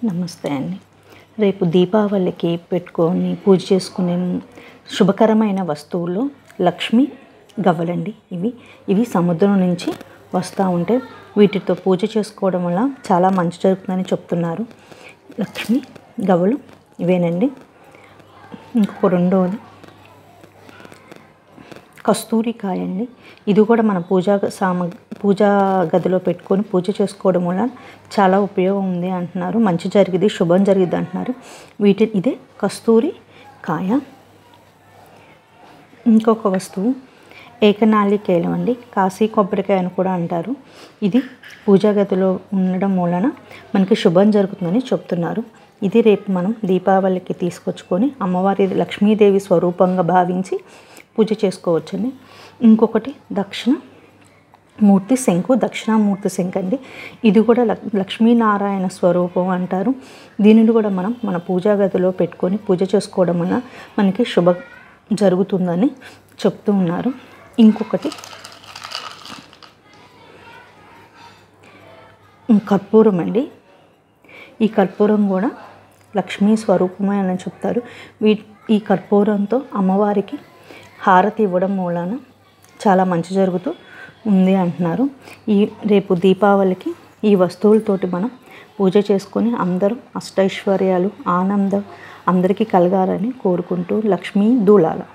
నమస్తే అండి రేపు దీపావళికి పెట్టుకొని పూజ చేసుకునే శుభకరమైన వస్తువులు లక్ష్మి గవ్వలండి ఇవి ఇవి సముద్రం నుంచి వస్తూ ఉంటే వీటితో పూజ చేసుకోవడం వల్ల చాలా మంచి జరుగుతుందని చెప్తున్నారు లక్ష్మి గవ్వలు ఇవేనండి ఇంకొక రెండోది కస్తూరి కాయ అండి ఇది కూడా మన పూజా సామ పూజా గదిలో పెట్టుకొని పూజ చేసుకోవడం వల్ల చాలా ఉపయోగం ఉంది అంటున్నారు మంచి జరిగింది శుభం జరిగింది అంటున్నారు వీటి ఇదే కస్తూరి కాయ ఇంకొక వస్తువు ఏకనాళికేలం అండి కాశీ కొబ్బరికాయ అని కూడా అంటారు ఇది పూజా గదిలో ఉండడం వలన మనకి శుభం జరుగుతుందని చెప్తున్నారు ఇది రేపు మనం దీపావళికి తీసుకొచ్చుకొని అమ్మవారి లక్ష్మీదేవి స్వరూపంగా భావించి పూజ చేసుకోవచ్చండి ఇంకొకటి దక్షిణ మూర్తి శంకు దక్షిణామూర్తి శంకు అండి ఇది కూడా లక్ లక్ష్మీనారాయణ స్వరూపం అంటారు దీనిని కూడా మనం మన పూజా గదిలో పెట్టుకొని పూజ చేసుకోవడం వల్ల మనకి శుభ జరుగుతుందని చెప్తూ ఉన్నారు ఇంకొకటి కర్పూరం అండి ఈ కర్పూరం కూడా లక్ష్మీ స్వరూపమే అని చెప్తారు వీ ఈ కర్పూరంతో అమ్మవారికి హారతి ఇవ్వడం మూలాన చాలా మంచి జరుగుతూ ఉంది అంటున్నారు ఈ రేపు దీపావళికి ఈ వస్తువులతోటి మనం పూజ చేసుకొని అందరూ అష్టైశ్వర్యాలు ఆనందం అందరికీ కలగాలని కోరుకుంటూ లక్ష్మీ దూలాల